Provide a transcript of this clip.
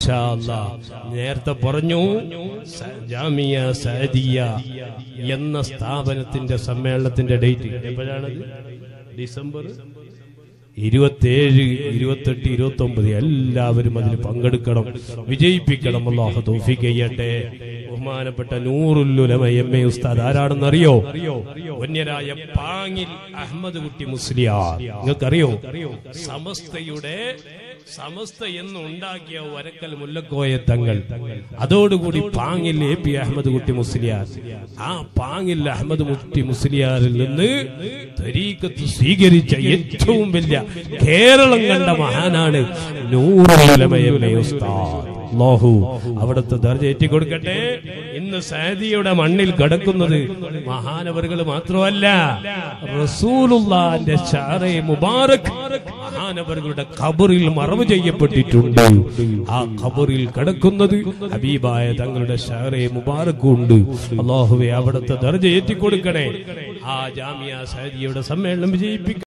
ഇൻഷാ അല്ലാ നേരത്തെ പറഞ്ഞു സ- ജാമിയ സഅദിയ എന്ന സ്ഥാപനത്തിന്റെ സമ്മേളനത്തിന്റെ ഡേറ്റ് എപ്പോഴാണത് ഡിസംബർ ഇരുപത്തേഴ് ഇരുപത്തെട്ട് ഇരുപത്തി ഒമ്പത് എല്ലാവരും അതിൽ പങ്കെടുക്കണം വിജയിപ്പിക്കണം അള്ളാഹു തൗഫീഖ് ചെയ്യട്ടെ ബഹുമാനപ്പെട്ട നൂറുല്ലുലമ എം എ ഉസ്താദ് ആരാണെന്നറിയോ വന്യരായ പാങ്ങിൽ അഹമ്മദ് കുട്ടി മുസ്ലിയാർ നിങ്ങൾക്കറിയോ സമസ്തയുടെ സമസ്ത എന്ന് ഉണ്ടാക്കിയ വരക്കൽ മുല്ലക്കോയ തങ്ങൾ അതോടുകൂടി പാങ്ങിൽ എ പി അഹമ്മദ് കുട്ടി മുസ്ലിയാർ ആ പാങ്ങിൽ അഹമ്മദ് കുട്ടി മുസ്ലിയാറിൽ നിന്ന് തരീക്കത്ത് സ്വീകരിച്ച ഏറ്റവും വലിയ കേരളം കണ്ട മഹാനാണ് നൂറുലമയമ്മ ഉസ്താദ് അല്ലാഹു അവിടുത്തെ ദർജ ഏറ്റിക്കൊടുക്കട്ടെ ഇന്ന് സഅദിയുടെ മണ്ണിൽ കിടക്കുന്നത് മഹാനവറുകൾ മാത്രമല്ല റസൂലുള്ളാന്റെ ഷാറെ മുബാറക് മഹാനവറുകളുടെ ഖബറിൽ മറവ് ചെയ്യപ്പെട്ടിട്ടുണ്ട് ആ ഖബറിൽ കിടക്കുന്നത് ഹബീബായ തങ്ങളുടെ ഷാറെ മുബാറക് ഉണ്ട് അള്ളാഹുവെ അവിടുത്തെ ദർജ ഏറ്റിക്കൊടുക്കണേ ആ ജാമിയ സഅദിയുടെ സമ്മേളനം വിജയിപ്പിക്കും